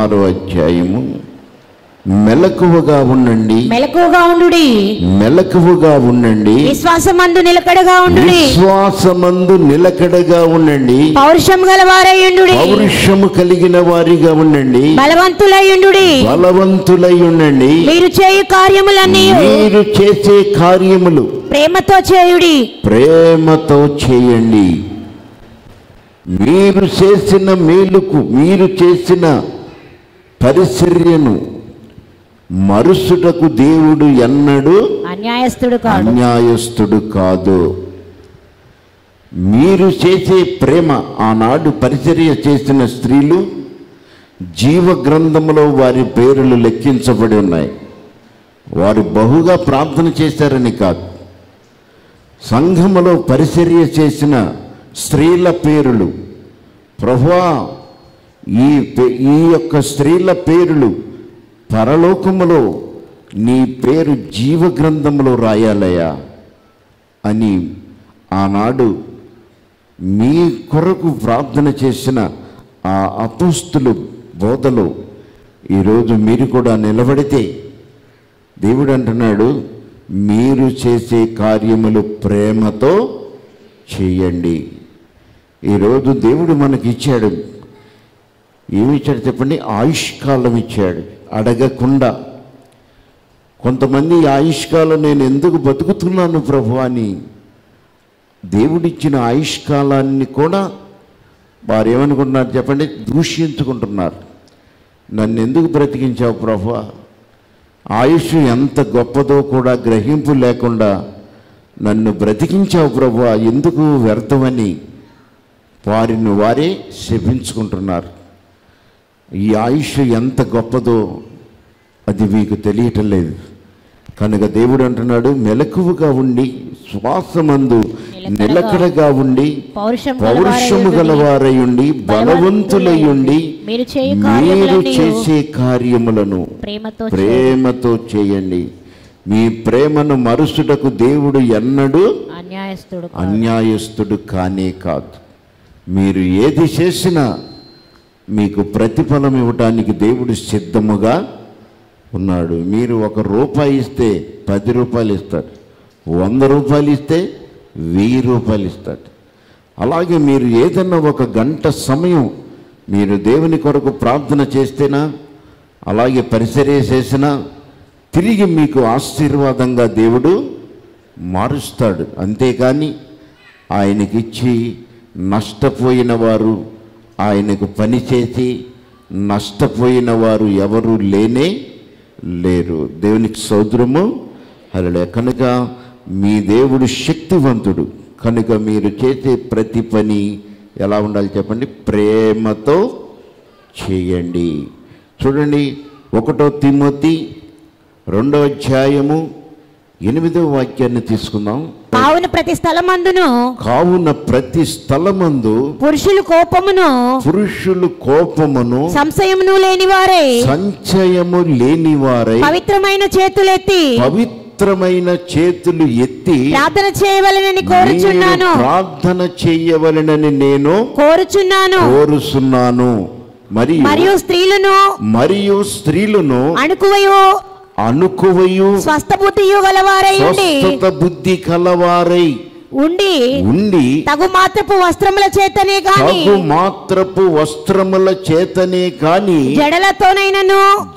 పదహారో అధ్యాయము మెలకువగా ఉండండి మెలకుగా ఉండుడి మెలకువగా ఉండండి విశ్వాసమందు నిలకడగా ఉండుడి విశ్వాసమందు నిలకడగా ఉండండి పౌరుషం గల వారయ్యుండుడి పౌరుషము కలిగిన వారిగా ఉండండి బలవంతులయ్యుండుడి బలవంతులై ఉండండి మీరు చేయు కార్యములన్నీ మీరు చేసే కార్యములు ప్రేమతో చేయుడి ప్రేమతో చేయండి మీరు చేసిన మేలుకు మీరు చేసిన పరిచర్యను మరుసుటకు దేవుడు ఎన్నడూ అన్యాయస్తుడు కాడు అన్యాయస్తుడు కాదు మీరు చేసే ప్రేమ ఆనాడు పరిచర్య చేసిన స్త్రీలు జీవ గ్రంథములో వారి పేర్లు లెక్కించబడి ఉన్నాయి వారు బహుగా ప్రార్థన చేశారని కాదు సంఘములో పరిచర్య చేసిన స్త్రీల పేరులు ప్రభువా ఈ పే- ఈ యొక్క స్త్రీల పేరులు పరలోకములో నీ పేరు జీవ గ్రంథములో రాయాలయ్యా అని ఆనాడు మీ కొరకు ప్రార్థన చేసిన ఆ అపోస్తులు బోధలో ఈరోజు మీరు కూడా నిలబడితే దేవుడు అంటున్నాడు మీరు చేసే కార్యములు ప్రేమతో చేయండి ఈరోజు దేవుడు మనకి ఇచ్చాడు ఏమి ఇచ్చాడు చెప్పండి ఆయుష్కాలం ఇచ్చాడు అడగకుండా కొంతమంది ఈ ఆయుష్కాలం నేను ఎందుకు బతుకుతున్నాను ప్రభు అని దేవుడిచ్చిన ఆయుష్కాలాన్ని కూడా వారు ఏమనుకుంటున్నారు చెప్పండి దూషించుకుంటున్నారు నన్ను ఎందుకు బ్రతికించావు ప్రభు ఆయుష్ ఎంత గొప్పదో కూడా గ్రహింపు లేకుండా నన్ను బ్రతికించావు ప్రభు ఎందుకు వ్యర్థమని వారిని వారే శపించుకుంటున్నారు ఈ ఆయుష్ ఎంత గొప్పదో అది మీకు తెలియటం లేదు కనుక దేవుడు అంటున్నాడు మెలకువగా ఉండి శ్వాసమందు నిలకడగా ఉండి పౌరుషం పౌరుషము గలవారై ఉండి బలవంతులై ఉండి మీరు చేయు మీరు కార్యములన్నీ చేసే కార్యములను ప్రేమతో ప్రేమతో చేయండి మీ ప్రేమను మరుసుటకు దేవుడు ఎన్నడూ అన్యాయస్తుడు కాడు. అన్యాయస్తుడు కానే కాదు మీరు ఏది చేసినా మీకు ప్రతిఫలం ఇవ్వటానికి దేవుడు సిద్ధముగా ఉన్నాడు మీరు ఒక రూపాయి ఇస్తే పది రూపాయలు ఇస్తాడు వంద రూపాయలు ఇస్తే వెయ్యి రూపాయలు ఇస్తాడు అలాగే మీరు ఏదన్నా ఒక గంట సమయం మీరు దేవుని కొరకు ప్రార్థన చేస్తేనా అలాగే పరిచర్య చేసినా తిరిగి మీకు ఆశీర్వాదంగా దేవుడు మారుస్తాడు అంతేకాని ఆయనకిచ్చి నష్టపోయిన వారు ఆయనకు పని చేసి నష్టపోయిన వారు ఎవరు లేనే లేరు దేవునికి సౌద్రము అలా కనుక మీ దేవుడు శక్తివంతుడు కనుక మీరు చేసే ప్రతి పని ఎలా ఉండాలి చెప్పండి ప్రేమతో చేయండి చూడండి ఒకటో తిమోతి రెండో అధ్యాయము ఎనిమిదో వాక్యాన్ని తీసుకుందాం కావున ప్రతి స్థలమందును కావున ప్రతి స్థలమందు పురుషులు కోపమును పురుషులు కోపమును సంశయమును లేని వారే సంచయము లేనివారై పవిత్రమైన చేతులెత్తి పవిత్రమైన చేతులు ఎత్తి ప్రార్థన చేయవలనని కోరుచున్నాను మీరు ప్రార్థన చెయ్యవలనని నేను కోరుచున్నాను కోరుచున్నాను మరియు మరియు స్త్రీలను మరియు స్త్రీలను అణుకువయు అనుకువయు స్వస్థ బుద్ధియు గలవారై ఉండి స్వస్థత బుద్ధి కలవారై ఉండి ఉండి తగు మాత్రపు వస్త్రముల చేతనే గాని తగు మాత్రపు వస్త్రముల చేతనే కాని జడలతోనైనను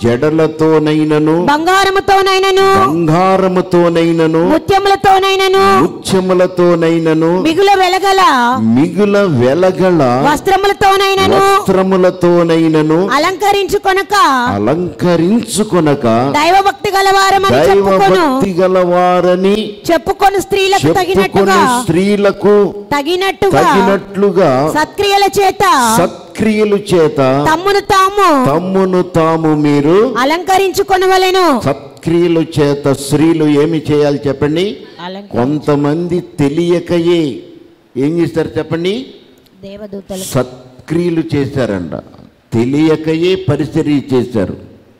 జడలతోనైనను బంగారముతోనైనను బంగారముతోనైనను ముత్యములతోనైనను ముత్యములతోనైనను మిగుల వెలగల మిగుల వెలగల వస్త్రములతోనైనను వస్త్రములతోనైనను అలంకరించుకొనక అలంకరించుకొనక దైవభక్తి గలవారమని దైవ చెప్పుకొను భక్తి గలవారని చెప్పుకొని స్త్రీలకు చెప్పుకొని తగినట్టుగా స్త్రీలకు తగినట్టుగా తగినట్లుగా సత్క్రియల చేత సత్క్రియలు చేత తమ్మును తాము తమ్మును తాము మీరు అలంకరించుకొనవలెను సత్క్రియలు చేత స్త్రీలు ఏమి చేయాలి చెప్పండి కొంతమంది తెలియకయే ఏం చేస్తారు చెప్పండి దేవదూతలు సత్క్రియలు చేశారంట తెలియకయే పరిచర్య చేశారు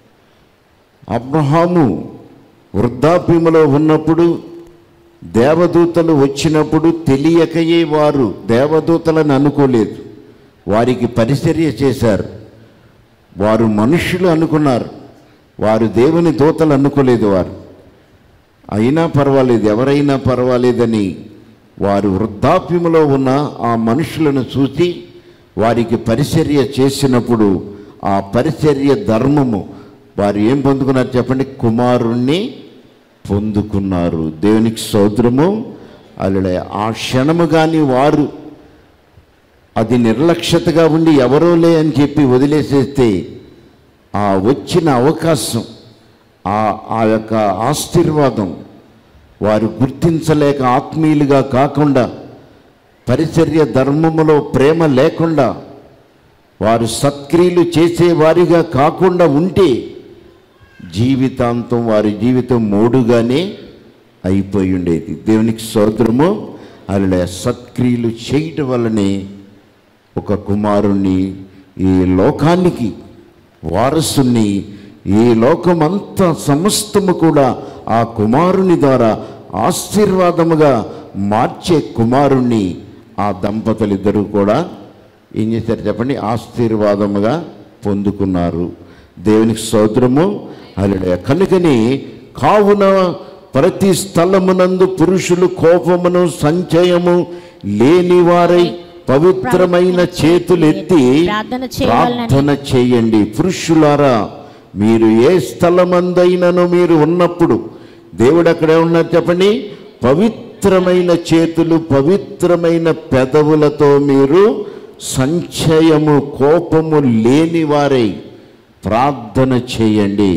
అబ్రహాము వృద్ధాప్యములో ఉన్నప్పుడు దేవదూతలు వచ్చినప్పుడు తెలియకయే వారు దేవదూతలను అనుకోలేదు వారికి పరిచర్య చేశారు వారు మనుషులు అనుకున్నారు వారు దేవుని దూతలు అనుకోలేదు వారు అయినా పర్వాలేదు ఎవరైనా పర్వాలేదని వారు వృద్ధాప్యములో ఉన్న ఆ మనుషులను చూసి వారికి పరిచర్య చేసినప్పుడు ఆ పరిచర్య ధర్మము వారు ఏం పొందుకున్నారు చెప్పండి కుమారుణ్ణి పొందుకున్నారు దేవునికి సౌద్రము అలా ఆ క్షణము కానీ వారు అది నిర్లక్ష్యతగా ఉండి ఎవరోలే అని చెప్పి వదిలేసేస్తే ఆ వచ్చిన అవకాశం ఆ ఆ యొక్క ఆశీర్వాదం వారు గుర్తించలేక ఆత్మీయులుగా కాకుండా పరిచర్య ధర్మములో ప్రేమ లేకుండా వారు సత్క్రియలు చేసేవారిగా కాకుండా ఉంటే జీవితాంతం వారి జీవితం మూడుగానే అయిపోయి ఉండేది దేవునికి సోదరము అలా సత్క్రియలు చేయటం వల్లనే ఒక కుమారుణ్ణి ఈ లోకానికి వారసుని ఈ లోకమంతా సమస్తము కూడా ఆ కుమారుని ద్వారా ఆశీర్వాదముగా మార్చే కుమారుణ్ణి ఆ దంపతులిద్దరూ కూడా ఏం చేశారు చెప్పండి ఆశీర్వాదముగా పొందుకున్నారు దేవునికి స్తోత్రము అలా కనుకని కావున ప్రతి స్థలమునందు పురుషులు కోపమును సంచయము లేనివారై పవిత్రమైన చేతులెత్తి ప్రార్థన చేయవలనని. ప్రార్థన చేయండి పురుషులారా మీరు ఏ స్థలమందైనను మీరు ఉన్నప్పుడు దేవుడు అక్కడే ఉన్నారు చెప్పండి పవిత్రమైన చేతులు పవిత్రమైన పెదవులతో మీరు సంచయము కోపము లేని వారై ప్రార్థన చేయండి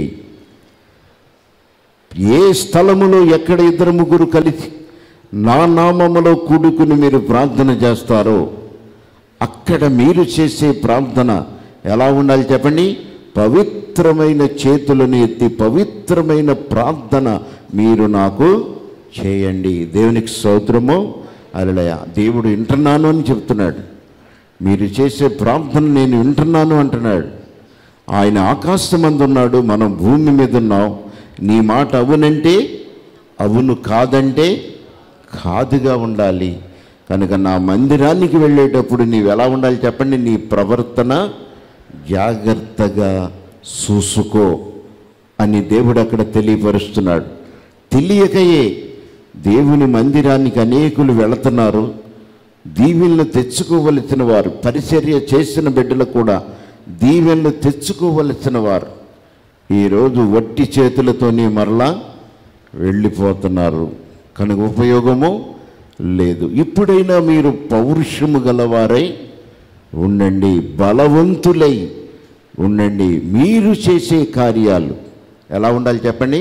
ఏ స్థలములో ఎక్కడ ఇద్దరు ముగ్గురు కలిసి నా నామములో కూడుకుని మీరు ప్రార్థన చేస్తారో అక్కడ మీరు చేసే ప్రార్థన ఎలా ఉండాలి చెప్పండి పవిత్రమైన చేతులను ఎత్తి పవిత్రమైన ప్రార్థన మీరు నాకు చేయండి దేవునికి స్తోత్రము అలలయ దేవుడు వింటున్నాను అని చెప్తున్నాడు మీరు చేసే ప్రార్థన నేను వింటున్నాను అంటున్నాడు ఆయన ఆకాశమందు ఉన్నాడు మనం భూమి మీద ఉన్నాం నీ మాట అవునంటే అవును కాదంటే కాదుగా ఉండాలి కనుక నా మందిరానికి వెళ్ళేటప్పుడు నీవు ఎలా ఉండాలి చెప్పండి నీ ప్రవర్తన జాగ్రత్తగా చూసుకో అని దేవుడు అక్కడ తెలియపరుస్తున్నాడు తెలియకయే దేవుని మందిరానికి అనేకులు వెళుతున్నారు దీవెనలు తెచ్చుకోవలసిన వారు పరిచర్య చేసిన బిడ్డలు కూడా దీవెనలు తెచ్చుకోవలసిన వారు ఈరోజు వట్టి చేతులతోనే మరలా వెళ్ళిపోతున్నారు కనుక ఉపయోగము లేదు ఇప్పుడైనా మీరు పౌరుషము గలవారై ఉండండి బలవంతులై ఉండండి మీరు చేసే కార్యాలు ఎలా ఉండాలి చెప్పండి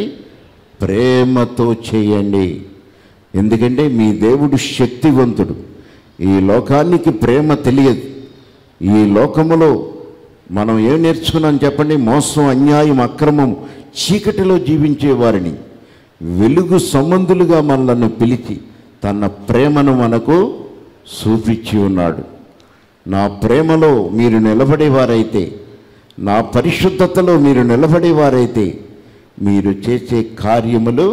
ప్రేమతో చేయండి ఎందుకంటే మీ దేవుడు శక్తివంతుడు ఈ లోకానికి ప్రేమ తెలియదు ఈ లోకములో మనం ఏం నేర్చుకున్నాం చెప్పండి మోసం అన్యాయం అక్రమం చీకటిలో జీవించే వారిని వెలుగు సంబంధులుగా మనలను పిలిచి తన ప్రేమను మనకు చూపించి ఉన్నాడు నా ప్రేమలో మీరు నిలబడేవారైతే నా పరిశుద్ధతలో మీరు నిలబడేవారైతే మీరు చేసే కార్యములు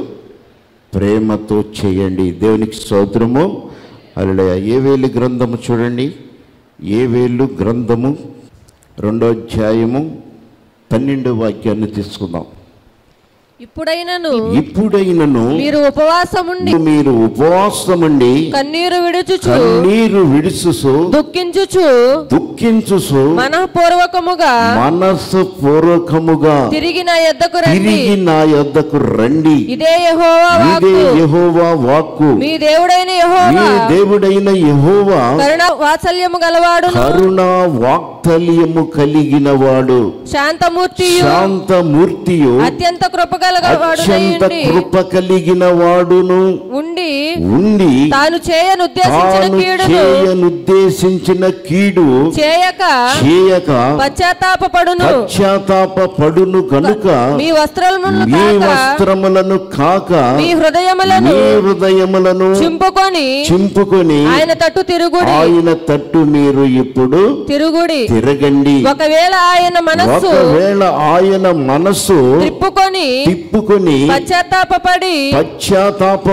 ప్రేమతో చేయండి దేవునికి స్తోత్రము అలా ఏ వేలు గ్రంథము చూడండి ఏ వేలు గ్రంథము రెండో అధ్యాయము పన్నెండో వాక్యాన్ని తీసుకుందాం ఇప్పుడైనను ఇప్పుడైనను మీరు ఉపవాసముండి మీరు ఉపవాసముండి కన్నీరు విడుచుచు కన్నీరు విడుచుసు దుఃఖించుచు దుఃఖించుసు మనఃపూర్వకముగా మనస్సు పూర్వకముగా తిరిగి నా యొద్దకు రండి తిరిగి నా యొద్దకు రండి ఇదే యెహోవా ఇదే వాక్కు యెహోవా వాక్కు మీ దేవుడైన మీ యెహోవా దేవుడైన యెహోవా కరుణ వాత్సల్యము గలవాడును కరుణ వాక్తల్యము కలిగిన వాడు శాంతమూర్తియు శాంతమూర్తియు అత్యంత కృపగలవాడు అత్యంత కృప కలిగిన వాడును ఉండి ఉండి తాను చేయనుద్దేశించిన తాను కీడును చేయనుద్దేశించిన కీడు చేయక చేయక పశ్చాత్తాపడును పశ్చాత్తాప పడును కనుక మీ వస్త్రములను మీ కాక వస్త్రములను కాక మీ హృదయములను మీ హృదయములను చింపుకొని చింపుకొని ఆయన తట్టు తిరుగుడి ఆయన తట్టు మీరు ఇప్పుడు తిరుగుడి తిరగండి ఒకవేళ ఆయన మనస్సు ఒకవేళ ఆయన మనస్సు త్రిప్పుకొని తిప్పుకొని పశ్చాత్తాపడి పశ్చాత్తాపడి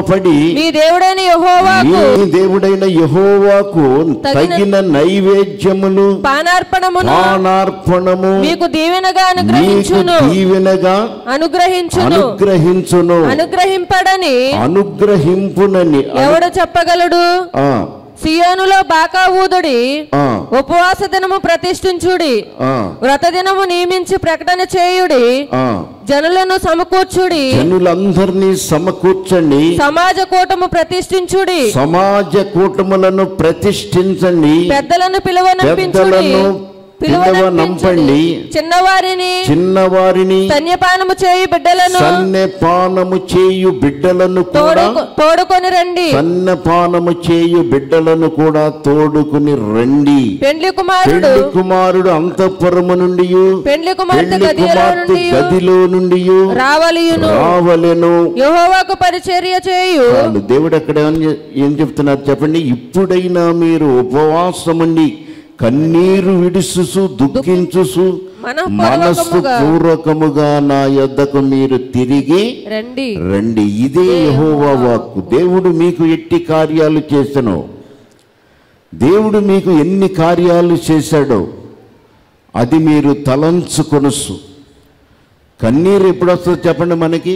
నీ దేవుడైన యెహోవాకు నీ దేవుడైన యహోవాకు తగిన- తగిన నైవేద్యములు పానార్పణమును పానార్పణము మీకు దీవెనగా నీకు అనుగ్రహించును దీవెనగా అనుగ్రహించును అనుగ్రహించును అనుగ్రహింపడని అనుగ్రహింపునని ఎవడు చెప్పగలడు ఆ, సియోనులో బాకా ఊదుడి ఆ, ఉపవాస దినము ప్రతిష్ఠించుడి ఆ, వ్రత దినము నియమించి ప్రకటన చేయుడి ఆ. జనులను సమకూర్చుడి జనులందరినీ సమకూర్చండి సమాజ కూటము ప్రతిష్ఠించుడి సమాజ కూటములను ప్రతిష్ఠించండి పెద్దలను పిలువనంపించుడి పెద్దలను పిలువనంపండి. చిన్నవారిని చిన్నవారిని స్తన్యపానము చేయు బిడ్డలను సన్నపానము చేయు బిడ్డలను కూడా తోడు తోడుకొని రండి సన్నపానము చేయు బిడ్డలను కూడా తోడుకుని రండి పెండ్లి కుమారుడు పెళ్లి కుమారుడు అంతఃపురము నుండి పెండ్లి కుమార్తె పెళ్లి గదిలో కుమార్తె నుండి గదిలో నుండి రావలియును రావలెను యెహోవాకు పరిచర్య చేయు వాళ్ళు దేవుడు అక్కడ ఏమని- ఏం చెప్తున్నారు చెప్పండి ఇప్పుడైనా మీరు ఉపవాసముండి కన్నీరు విడుసుసు దుఃఖించుసు మనస్సు మనఃపూర్వకముగా పూర్వకముగా నా యొద్దకు మీరు తిరిగి రండి రండి ఇదే యెహోవా వాక్కు దేవుడు మీకు ఎట్టి కార్యాలు చేసను దేవుడు మీకు ఎన్ని కార్యాలు చేశాడో అది మీరు తలంచుకొనసు కన్నీరు ఎప్పుడు వస్తుందో చెప్పండి మనకి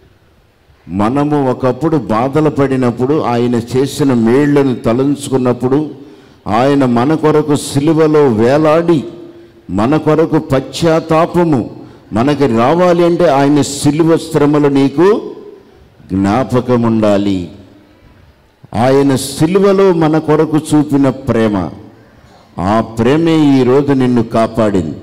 మనము ఒకప్పుడు బాధలు పడినప్పుడు ఆయన చేసిన మేళ్లను తలంచుకున్నప్పుడు ఆయన మన కొరకు సిలువలో వేలాడి మన కొరకు పశ్చాత్తాపము మనకి రావాలి అంటే ఆయన సిలువ శ్రమలు నీకు జ్ఞాపకం ఉండాలి ఆయన సిలువలో మన కొరకు చూపిన ప్రేమ ఆ ప్రేమే ఈరోజు నిన్ను కాపాడింది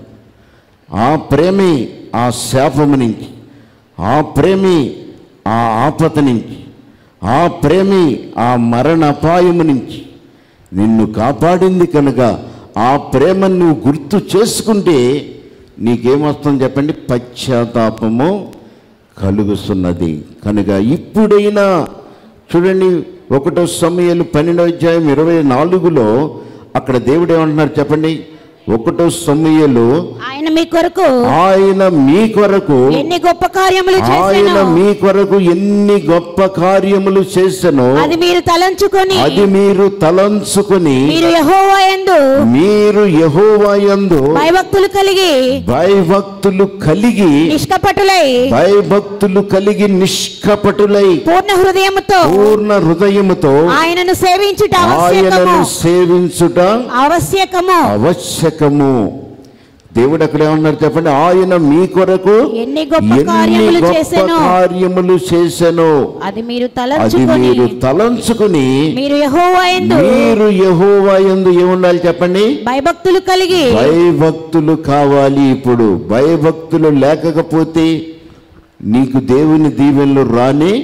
ఆ ప్రేమే ఆ శాపము నుంచి ఆ ప్రేమే ఆ ఆపత నుంచి ఆ ప్రేమే ఆ మరణ అపాయము నుంచి నిన్ను కాపాడింది కనుక ఆ ప్రేమను నువ్వు గుర్తు చేసుకుంటే నీకేమొస్తుంది చెప్పండి పశ్చాత్తాపము కలుగుతున్నది కనుక ఇప్పుడైనా చూడండి ఒకటో సమయాలు పన్నెండో అధ్యాయం ఇరవై నాలుగులో అక్కడ దేవుడు ఏమంటున్నారు చెప్పండి ఒకటో సమయలు ఆయన మీ కొరకు ఆయన మీ కొరకు ఎన్ని గొప్ప కార్యములు ఆయన చేశాను మీ కొరకు ఎన్ని గొప్ప కార్యములు చేసెనో అది మీరు తలంచుకొని అది మీరు తలంచుకొని మీరు యెహోవా యందు మీరు యహోవాయందు భయభక్తులు కలిగి భయభక్తులు కలిగి నిష్కపటులై భయభక్తులు కలిగి నిష్కపటులై పూర్ణ హృదయముతో పూర్ణ హృదయముతో ఆయనను సేవించుట ఆయనను ఆవశ్యకము సేవించుట ఆవశ్యకము ఆవశ్యకము దేవుడు అక్కడ ఏమన్నారు చెప్పండి ఆయన మీ కొరకు ఎన్ని గొప్ప ఎన్ని కార్యములు గొప్ప చేసెనో కార్యములు చేసెను అది మీరు అది తలంచుకొని మీరు తలంచుకుని మీరు యెహోవా యందు మీరు యహోవా యందు ఏముండాలి చెప్పండి భయభక్తులు కలిగి భయభక్తులు కావాలి ఇప్పుడు భయభక్తులు లేకపోతే నీకు దేవుని దీవెనలు రాని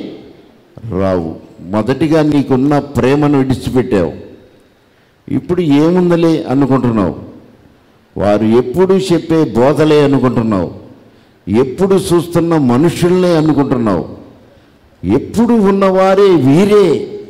రావు మొదటిగా నీకున్న ప్రేమను విడిచిపెట్టావు ఇప్పుడు ఏముందలే అనుకుంటున్నావు వారు ఎప్పుడు చెప్పే బోధలే అనుకుంటున్నావు ఎప్పుడు చూస్తున్న మనుషుల్నే అనుకుంటున్నావు ఎప్పుడు ఉన్నవారే వీరే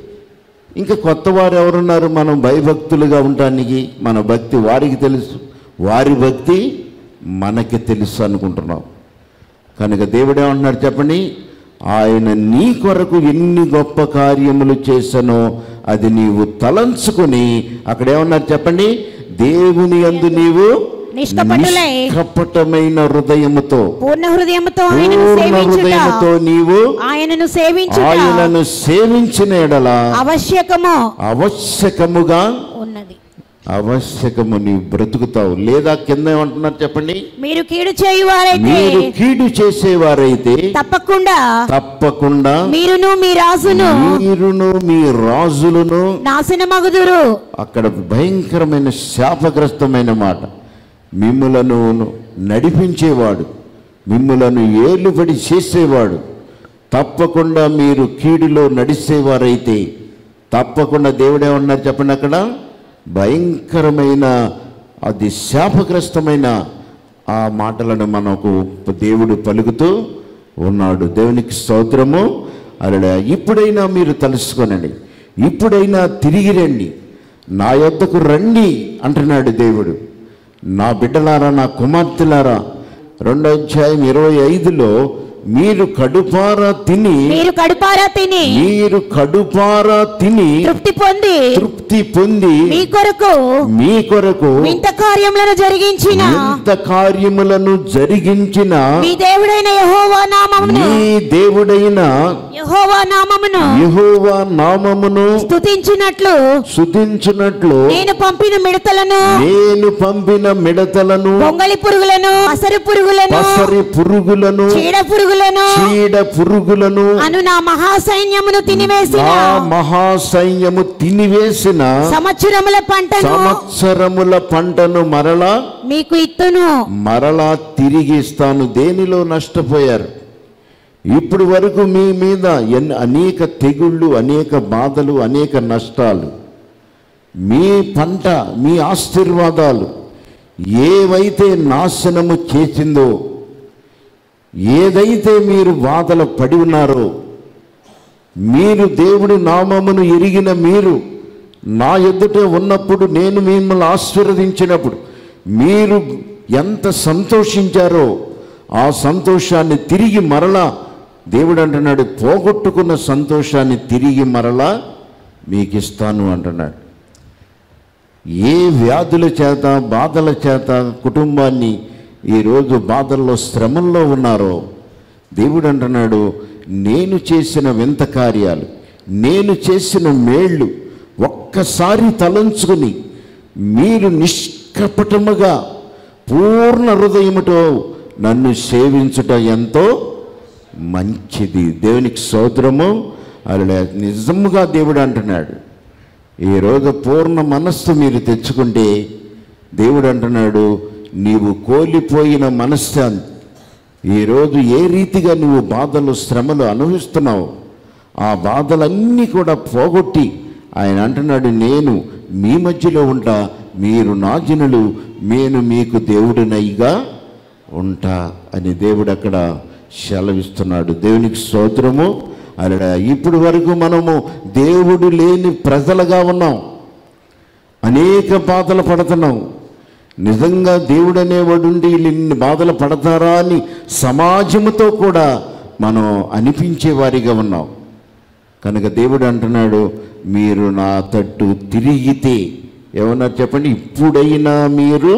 ఇంకా కొత్త వారు ఎవరున్నారు మనం భయభక్తులుగా ఉండటానికి మన భక్తి వారికి తెలుసు వారి భక్తి మనకి తెలుసు అనుకుంటున్నాం కనుక దేవుడు ఏమంటున్నాడు చెప్పండి ఆయన నీ కొరకు ఎన్ని గొప్ప కార్యములు చేశానో అది నీవు తలంచుకొని అక్కడ ఏమన్నారు చెప్పండి దేవుని యందు నీవు నిష్కపటులై నిష్కపటమైన హృదయముతో పూర్ణ హృదయముతో ఆయనను పూర్ణ సేవించుట హృదయముతో నీవు ఆయనను సేవించుట ఆయనను సేవించిన ఎడల ఆవశ్యకము ఆవశ్యకముగా ఉన్నది ఆవశ్యకము నీవు బ్రతుకుతావు లేదా కింద ఏమంటున్నారు చెప్పండి మీరు కీడు చేయువారైతే మీరు కీడు చేసేవారైతే తప్పకుండా తప్పకుండా మీరును మీ రాజును మీరును మీ రాజులను నాశనమగుదురు అక్కడ భయంకరమైన శాపగ్రస్తమైన మాట మిమ్ములను నడిపించేవాడు మిమ్ములను ఏలుబడి చేసేవాడు తప్పకుండా మీరు కీడులో నడిచేవారైతే తప్పకుండా దేవుడేమన్నారు చెప్పండి అక్కడ భయంకరమైన అది శాపగ్రస్తమైన ఆ మాటలను మనకు దేవుడు పలుకుతూ ఉన్నాడు దేవునికి స్తోత్రము అలా ఇప్పుడైనా మీరు తెలుసుకోనండి ఇప్పుడైనా తిరిగి రండి నా యొద్దకు రండి అంటున్నాడు దేవుడు నా బిడ్డలారా నా కుమార్తెలారా రెండో అధ్యాయం ఇరవై ఐదులో మీరు కడుపారా తిని మీరు కడుపారా తిని మీరు కడుపారా తిని తృప్తి పొంది తృప్తి పొంది మీ కొరకు మీ కొరకు వింత కార్యములను జరిగించిన ఎంత కార్యములను జరిగించిన మీ దేవుడైన యహోవా నామమును మీ దేవుడైన యహోవా నామమును యెహోవా నామమును స్తుతించినట్లు సుధించున్నట్లు నేను పంపిన మిడతలను నేను పంపిన మిడతలను బొంగలి పురుగులను అసరు పురుగులను పసరి పురుగులను చీడ పురుగులను చీడ పురుగులను అను నా మహాసైన్యమును తినివేసిన నా మహాసైన్యము తినివేసిన సంవత్సరముల పంటను సంవత్సరముల పంటను మరలా మీకు ఇత్తును మరలా తిరిగి ఇస్తాను దేనిలో నష్టపోయారు ఇప్పుడు వరకు మీ మీద ఎన్ అనేక తెగుళ్ళు అనేక బాధలు అనేక నష్టాలు మీ పంట మీ ఆశీర్వాదాలు ఏవైతే నాశనము చేసిందో ఏదైతే మీరు బాధలు పడి ఉన్నారో మీరు దేవుడి నామమును ఎరిగిన మీరు నా ఎదుట ఉన్నప్పుడు నేను మిమ్మల్ని ఆశీర్వదించినప్పుడు మీరు ఎంత సంతోషించారో ఆ సంతోషాన్ని తిరిగి మరలా దేవుడు అంటున్నాడు పోగొట్టుకున్న సంతోషాన్ని తిరిగి మరలా మీకు ఇస్తాను అంటున్నాడు ఏ వ్యాధుల చేత బాధల చేత కుటుంబాన్ని ఈరోజు బాధల్లో శ్రమల్లో ఉన్నారో దేవుడు అంటున్నాడు నేను చేసిన వింత కార్యాలు నేను చేసిన మేళ్ళు ఒక్కసారి తలంచుకుని మీరు నిష్కపటముగా పూర్ణ హృదయముతో నన్ను సేవించుట ఎంతో మంచిది దేవునికి సోదరము అలా నిజముగా దేవుడు అంటున్నాడు ఈరోజు పూర్ణ మనస్సు మీరు తెచ్చుకుంటే దేవుడు అంటున్నాడు నీవు కోల్పోయిన మనశ్శాంతి ఈరోజు ఏ రీతిగా నువ్వు బాధలు శ్రమలు అనుభవిస్తున్నావు ఆ బాధలన్నీ కూడా పోగొట్టి ఆయన అంటున్నాడు నేను మీ మధ్యలో ఉంటా మీరు నా జనులు నేను మీకు దేవుడినైగా ఉంటా అని దేవుడు అక్కడ సెలవిస్తున్నాడు దేవునికి స్తోత్రము అలా ఇప్పుడు వరకు మనము దేవుడు లేని ప్రజలుగా ఉన్నాం అనేక బాధలు పడుతున్నాం నిజంగా దేవుడు అనేవాడు ఉండి వీళ్ళు ఇన్ని బాధలు పడతారా అని సమాజముతో కూడా మనం అనిపించే వారిగా ఉన్నాం కనుక దేవుడు అంటున్నాడు మీరు నా తట్టు తిరిగితే ఏమన్నారు చెప్పండి ఇప్పుడైనా మీరు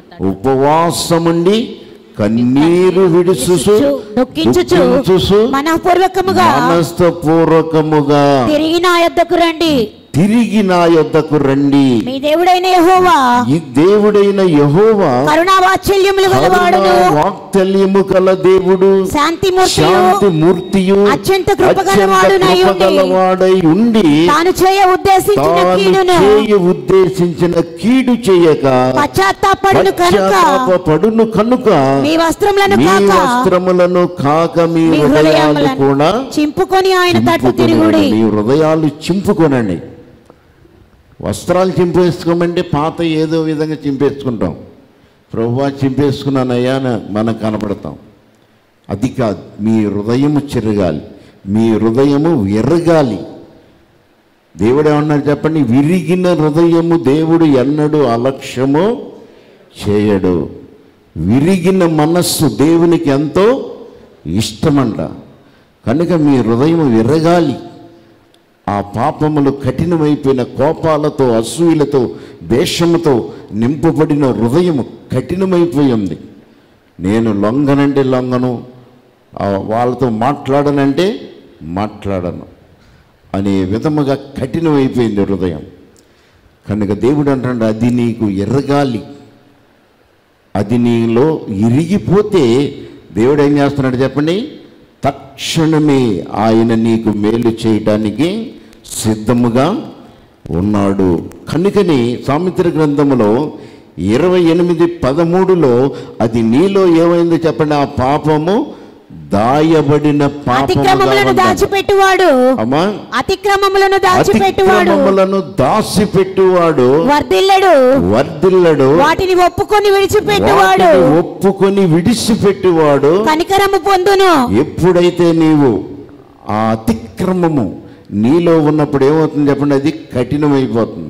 ఉపవాసముండి కన్నీరు విడుచుసు దుఃఖించుచు దుఃఖించుచు మనఃపూర్వకముగా మనస్తపూర్వకముగా తిరిగి నా యొద్దకు రండి తిరిగి నా యొద్దకు రండి మీ దేవుడైన యెహోవా ఈ దేవుడైన యహోవా కరుణా వాత్సల్యములు గలవాడును వాక్తల్యము కల దేవుడు శాంతిమూర్తియు శాంతి మూర్తియు అత్యంత కృపగలవాడునై ఉండి, కృపగలవాడై ఉండి తాను చేయ ఉద్దేశించిన తాను కీడును చేయ ఉద్దేశించిన కీడు చేయక పశ్చాత్తాపడును కనుక పడును కనుక మీ వస్త్రములను మీ కాక వస్త్రములను కాక మీ మీ హృదయాలు హృదయములను కూడా చింపుకొని ఆయన తట్టు చింపుకొనండి. తిరుగుడి మీ హృదయాలు చింపుకొనండి వస్త్రాలు చింపేసుకోమంటే పాత ఏదో విధంగా చింపేసుకుంటాం ప్రభువా చింపేసుకున్నానయ్యా అని మనం కనపడతాం అది కాదు మీ హృదయము చెరగాలి మీ హృదయము విరగాలి దేవుడు ఏమన్నాడు చెప్పండి విరిగిన హృదయము దేవుడు ఎన్నడూ అలక్ష్యము చేయడు విరిగిన మనస్సు దేవునికి ఎంతో ఇష్టమంట కనుక మీ హృదయం విరగాలి ఆ పాపములు కఠినమైపోయిన కోపాలతో అసూయలతో ద్వేషముతో నింపబడిన హృదయం కఠినమైపోయింది నేను లొంగనంటే లొంగను ఆ వాళ్ళతో మాట్లాడనంటే మాట్లాడను అనే విధముగా కఠినమైపోయింది హృదయం కనుక దేవుడు అంటాడు అది నీకు ఎర్రగాలి అది నీలో ఇరిగిపోతే దేవుడు ఏం చేస్తున్నాడు చెప్పండి తక్షణమే ఆయన నీకు మేలు చేయటానికి సిద్ధముగా ఉన్నాడు కనుకని సామిత్ర గ్రంథములో ఇరవై ఎనిమిది పదమూడులో అది నీలో ఏమైందో చెప్పండి ఆ పాపము దాయబడిన అతిక్రమములను పాపముగా దాచిపెట్టువాడు అమ్మా అతిక్రమములను దాచిపెట్టువాడు అతిక్రమములను దాసిపెట్టువాడు వర్ధిల్లడు వర్ధిల్లడు వాటిని ఒప్పుకొని విడిచిపెట్టువాడు వాటిని ఒప్పుకొని విడిచిపెట్టువాడు కనికరము పొందును ఎప్పుడైతే నీవు ఆ అతిక్రమము నీలో ఉన్నప్పుడు ఏమవుతుంది చెప్పండి అది కఠినమైపోతుంది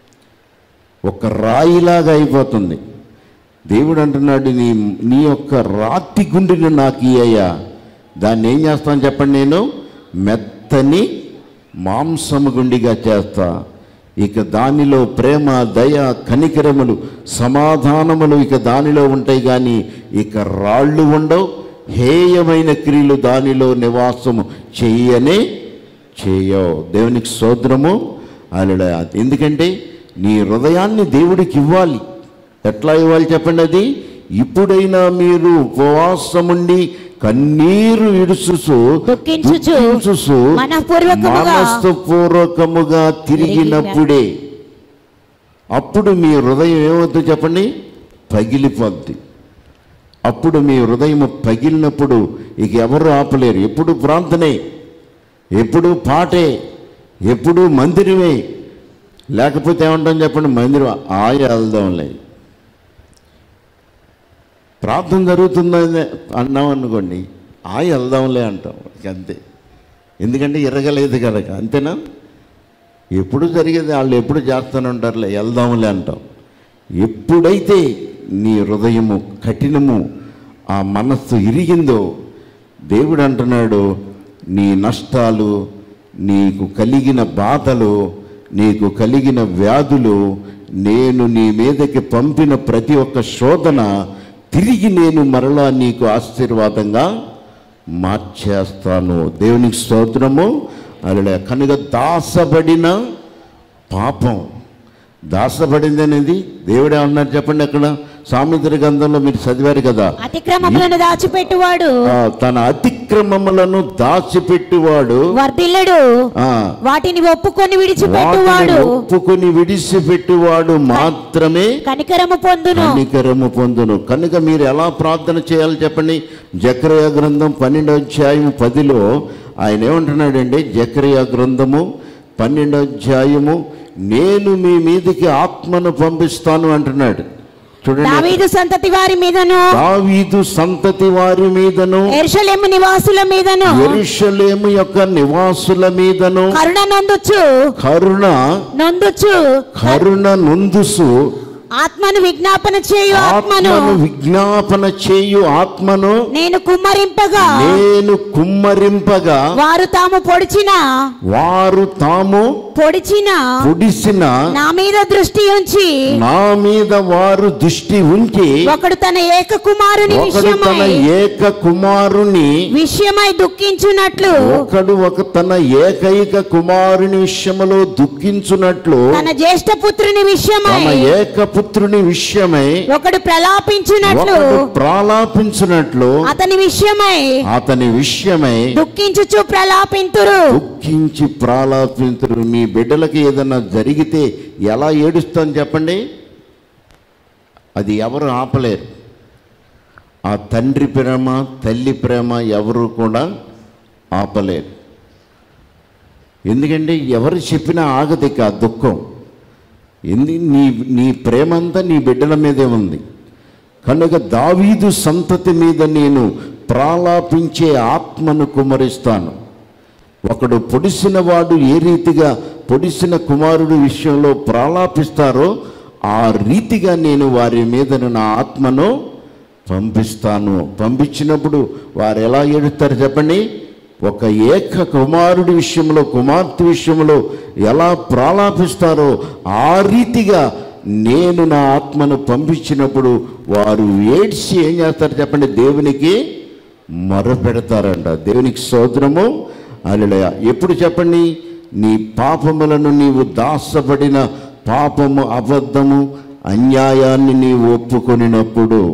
ఒక రాయిలాగా అయిపోతుంది దేవుడు అంటున్నాడు నీ నీ యొక్క రాతి గుండెను నాకు ఇయ్యా దాన్ని ఏం చేస్తాను చెప్పండి నేను మెత్తని మాంసము గుండిగా చేస్తా ఇక దానిలో ప్రేమ దయ కనికరములు సమాధానములు ఇక దానిలో ఉంటాయి కానీ ఇక రాళ్ళు ఉండవు హేయమైన క్రియలు దానిలో నివాసము చెయ్యనే చేయవు దేవునికి సోద్రము అలా ఎందుకంటే నీ హృదయాన్ని దేవుడికి ఇవ్వాలి ఎట్లా ఇవ్వాలి చెప్పండి అది ఇప్పుడైనా మీరు ఉపవాసముండి కన్నీరు ఇడుచుసు దుఃఖించుచు, దుఃఖించుచు మనఃపూర్వకముగా మనస్పూర్వకముగా తిరిగినప్పుడే అప్పుడు మీ హృదయం ఏమవుతుందో చెప్పండి పగిలిపోద్ది అప్పుడు మీ హృదయం పగిలినప్పుడు ఇక ఎవరు ఆపలేరు ఎప్పుడు ప్రార్థనే ఎప్పుడు పాటే ఎప్పుడు మందిరమే లేకపోతే ఏమంటాం చెప్పండి మందిరం ఆయ వెళ్దాంలే ప్రార్థన జరుగుతుందని అన్నాం అనుకోండి ఆయ వెళ్దాంలే అంటాం ఇక అంతే ఎందుకంటే ఎరగలేదు కనుక అంతేనా ఎప్పుడు జరిగేది వాళ్ళు ఎప్పుడు చేస్తూనే ఉంటారులే వెళ్దాంలే అంటాం ఎప్పుడైతే నీ హృదయము కఠినము ఆ మనస్సు ఇరిగిందో దేవుడు అంటున్నాడు నీ నష్టాలు నీకు కలిగిన బాధలు నీకు కలిగిన వ్యాధులు నేను నీ మీదకి పంపిన ప్రతి ఒక్క శోధన తిరిగి నేను మరలా నీకు ఆశీర్వాదంగా మార్చేస్తాను దేవునికి స్తోత్రము అలా కనుక దాసబడిన పాపం దాసబడింది అనేది దేవుడే అన్నారు చెప్పండి అక్కడ సాముద్ర గంధంలో మీరు చదివారు కదా అతిక్రమములను దాచిపెట్టువాడు ఆ, తన అతిక్రమములను దాచిపెట్టువాడు వర్ధిల్లడు ఆ, వాటిని ఒప్పుకొని వాటిని విడిచిపెట్టువాడు ఒప్పుకొని విడిచిపెట్టువాడు మాత్రమే కనికరము పొందును కనికరము పొందును కనుక మీరు ఎలా ప్రార్థన చేయాలి చెప్పండి జక్రయ గ్రంథం పన్నెండో అధ్యాయం పదిలో ఆయన ఏమంటున్నాడండి జక్రయ గ్రంథము పన్నెండో అధ్యాయము నేను మీ మీదకి ఆత్మను పంపిస్తాను అంటున్నాడు చూడండి దావీదు సంతతి వారి మీదను దావీదు సంతతి వారి మీదను ఎరుషలేము నివాసుల మీదను యెరూషలేము యొక్క నివాసుల మీదను కరుణ నొందుచు కరుణ నొందుచు కరుణ నొందుసు ఆత్మను విజ్ఞాపన చేయు ఆత్మను ఆత్మను విజ్ఞాపన చేయు ఆత్మను నేను కుమ్మరింపగా నేను కుమ్మరింపగా వారు తాము పొడిచిన వారు తాము పొడిచిన పొడిసిన నా మీద దృష్టి ఉంచి నా మీద వారు దృష్టి ఉంచి ఒకడు తన ఏక కుమారుని ఒకడు తన విషయమై ఏక కుమారుని విషయమై దుఃఖించున్నట్లు ఒకడు ఒక తన ఏకైక కుమారుని విషయములో దుఃఖించున్నట్లు తన జ్యేష్ఠ పుత్రుని విషయమై తన ఏకపుత్రుని విషయమై ఒకడు ప్రలాపించున్నట్లు ఒకడు ప్రాలాపించినట్లు అతని విషయమై అతని విషయమై దుఃఖించుచు ప్రలాపింతురు దుఃఖించి ప్రాలాపింతురు మీ బిడ్డలకి ఏదన్నా జరిగితే ఎలా ఏడుస్తాను చెప్పండి అది ఎవరు ఆపలేరు ఆ తండ్రి ప్రేమ తల్లి ప్రేమ ఎవరు కూడా ఆపలేరు ఎందుకంటే ఎవరు చెప్పినా ఆగదు ఇక ఆ దుఃఖం ఎందు నీ నీ ప్రేమ అంతా నీ బిడ్డల మీదే ఉంది కనుక దావీదు సంతతి మీద నేను ప్రాలాపించే ఆత్మను కుమరిస్తాను ఒకడు పొడిసిన వాడు ఏ రీతిగా పొడిసిన కుమారుడు విషయంలో ప్రాలాపిస్తారో ఆ రీతిగా నేను వారి మీద నా ఆత్మను పంపిస్తాను పంపించినప్పుడు వారు ఎలా ఏడుస్తారు చెప్పండి ఒక ఏక కుమారుడి విషయంలో కుమార్తె విషయంలో ఎలా ప్రాలాపిస్తారో ఆ రీతిగా నేను నా ఆత్మను పంపించినప్పుడు వారు ఏడ్చి ఏం చేస్తారు చెప్పండి దేవునికి మొరపెడతారంట దేవునికి సోదరము అలలయ ఎప్పుడు చెప్పండి నీ పాపములను నీవు దాసబడిన పాపము అబద్ధము అన్యాయాన్ని నీవు ఒప్పుకొనినప్పుడు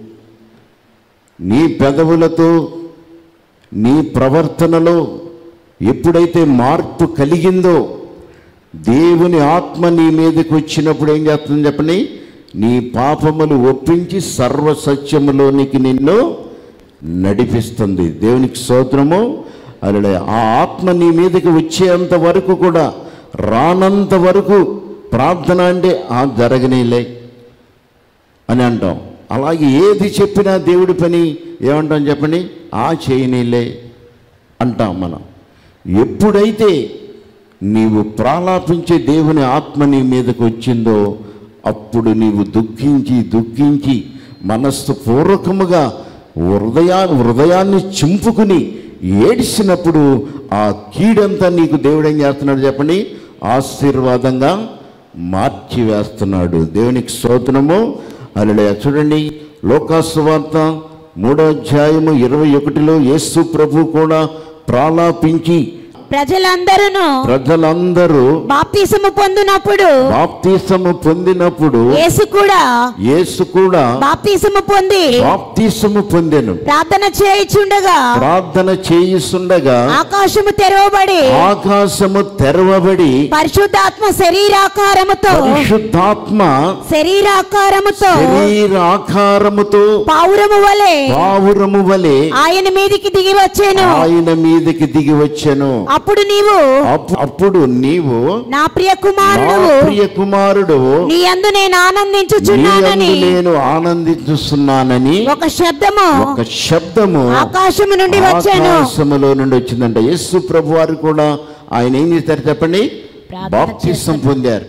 నీ పెదవులతో నీ ప్రవర్తనలో ఎప్పుడైతే మార్పు కలిగిందో దేవుని ఆత్మ నీ మీదకి వచ్చినప్పుడు ఏం చేస్తుంది చెప్పండి నీ పాపములు ఒప్పించి సర్వ సత్యములోనికి నిన్ను నడిపిస్తుంది దేవునికి స్తోత్రము అలా ఆ ఆత్మ నీ మీదకి వచ్చేంత వరకు కూడా రానంత వరకు ప్రార్థన అంటే ఆ జరగనీలే అని అంటాం అలాగే ఏది చెప్పినా దేవుడి పని ఏమంటాం చెప్పండి ఆ చేయనీలే అంటాం మనం ఎప్పుడైతే నీవు ప్రాలాపించే దేవుని ఆత్మ నీ మీదకి వచ్చిందో అప్పుడు నీవు దుఃఖించి దుఃఖించి మనస్సు పూర్వకముగా హృదయా హృదయాన్ని చింపుకుని ఏడ్చినప్పుడు ఆ కీడంతా నీకు దేవుడు ఏం చేస్తున్నాడు చెప్పండి ఆశీర్వాదంగా మార్చివేస్తున్నాడు దేవునికి స్తోత్రము అలా చూడండి లోకాసు వార్త మూడో అధ్యాయము ఇరవై ఒకటిలో యేసు ప్రభు కూడా ప్రాలాపించి ప్రజలందరూ ప్రజలందరూ బాప్తిసము పొందినప్పుడు బాప్తీసము పొందినప్పుడు యేసు కూడా యేసు కూడా బాప్తిసము పొంది బాప్తీసము పొందెను ప్రార్థన చేయుచుండగా ప్రార్థన చేయిస్తుండగా ఆకాశము తెరవబడి ఆకాశము తెరవబడి పరిశుద్ధాత్మ శరీరాకారముతో పరిశుద్ధాత్మ శరీరాకారముతో శరీరాకారముతో పావురము వలె పావురము వలె ఆయన మీదికి దిగి వచ్చాను ఆయన మీదకి దిగి వచ్చెను అప్పుడు నీవు అప్- అప్పుడు నీవు నా ప్రియ నా కుమారుడు ప్రియ కుమారుడు నీ యందు నేను నీ ఆనందించుచున్నానని యందు నేను ఆనందించుస్తున్నానని ఒక శబ్దము ఒక శబ్దము ఆకాశము నుండి వచ్చాను ఆకాశములో నుండి వచ్చిందంట యేసు ప్రభు వారు కూడా ఆయన ఏం చేశారు చెప్పండి ప్రార్థన బాప్తిసం పొందారు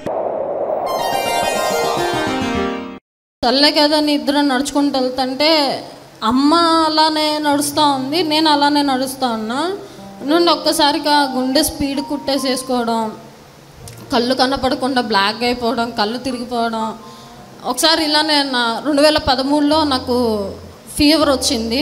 తల్లే కదా అని ఇద్దరు నడుచుకుంటూ వెళ్తుంటే అమ్మ అలానే నడుస్తూ ఉంది నేను అలానే నడుస్తూ ఉన్నా నుండి ఒక్కసారిగా గుండె స్పీడ్ కుట్టేసేసుకోవడం కళ్ళు కనపడకుండా బ్లాక్ అయిపోవడం కళ్ళు తిరిగిపోవడం ఒకసారి ఇలానే నా రెండు వేల పదమూడులో నాకు ఫీవర్ వచ్చింది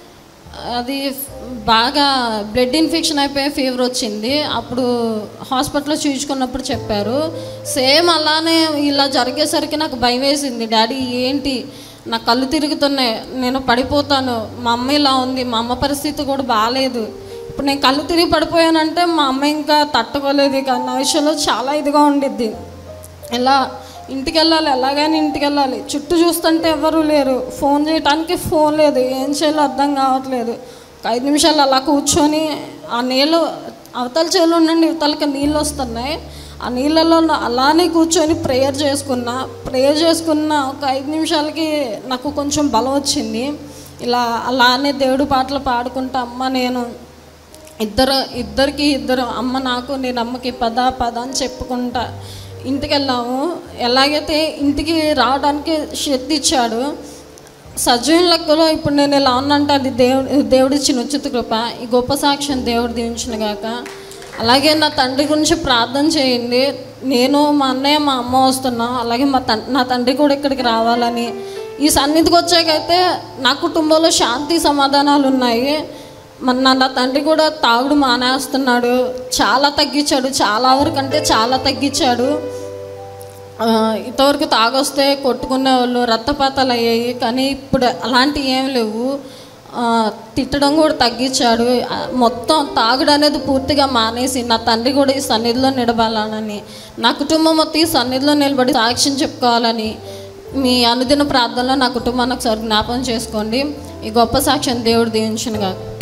అది బాగా బ్లడ్ ఇన్ఫెక్షన్ అయిపోయి ఫీవర్ వచ్చింది అప్పుడు హాస్పిటల్లో చూయించుకున్నప్పుడు చెప్పారు సేమ్ అలానే ఇలా జరిగేసరికి నాకు భయం వేసింది డాడీ ఏంటి నా కళ్ళు తిరుగుతున్నాయి నేను పడిపోతాను మా అమ్మ ఇలా ఉంది మా అమ్మ పరిస్థితి కూడా బాగాలేదు ఇప్పుడు నేను కళ్ళు తిరిగి పడిపోయానంటే మా అమ్మ ఇంకా తట్టుకోలేదు ఇక నా విషయంలో చాలా ఇదిగా ఉండిద్ది ఇలా ఇంటికి వెళ్ళాలి ఎలాగైనా ఇంటికి వెళ్ళాలి చుట్టూ చూస్తుంటే ఎవరు లేరు ఫోన్ చేయడానికి ఫోన్ లేదు ఏం చేయాలో అర్థం కావట్లేదు ఒక ఐదు నిమిషాలు అలా కూర్చొని ఆ నీళ్ళు అవతల చేలు నుండి ఇవతలకి నీళ్ళు వస్తున్నాయి ఆ నీళ్ళలో నా- అలానే కూర్చొని ప్రేయర్ చేసుకున్నా ప్రేయర్ చేసుకున్న ఒక ఐదు నిమిషాలకి నాకు కొంచెం బలం వచ్చింది ఇలా అలానే దేవుడు పాటలు పాడుకుంటా అమ్మ నేను ఇద్దరు ఇద్దరికి ఇద్దరు అమ్మ నాకు నేను అమ్మకి పద పద అని చెప్పుకుంటా ఇంటికి వెళ్ళాము ఎలాగైతే ఇంటికి రావడానికి శక్తి ఇచ్చాడు సజీవం లెక్కలో ఇప్పుడు నేను ఇలా ఉన్నంటే అది దేవుడు దేవుడిచ్చిన ఉచిత కృప ఈ గొప్ప సాక్ష్యం దేవుడు దీవించిన గాక అలాగే నా తండ్రి గురించి ప్రార్థన చేయండి నేను మా అన్నయ్య మా అమ్మ వస్తున్నాం అలాగే మా తం నా తండ్రి కూడా ఇక్కడికి రావాలని ఈ సన్నిధికి వచ్చాకైతే నా కుటుంబంలో శాంతి సమాధానాలు ఉన్నాయి మన నా నా తండ్రి కూడా తాగుడు మానేస్తున్నాడు చాలా తగ్గించాడు చాలా వరకు అంటే చాలా తగ్గించాడు ఆ, ఇంతవరకు తాగొస్తే కొట్టుకునే వాళ్ళు రక్తపాతాలు అయ్యాయి కానీ ఇప్పుడు అలాంటివి ఏం లేవు ఆ, తిట్టడం కూడా తగ్గించాడు ఆ, మొత్తం తాగుడు అనేది పూర్తిగా మానేసి నా తండ్రి కూడా ఈ సన్నిధిలో నిలబడాలని నా కుటుంబం మొత్తం ఈ సన్నిధిలో నిలబడి సాక్ష్యం చెప్పుకోవాలని మీ అనుదిన ప్రార్థనలో నా కుటుంబాన్ని ఒకసారి జ్ఞాపకం చేసుకోండి ఈ గొప్ప సాక్ష్యం దేవుడు దీవించిన కాక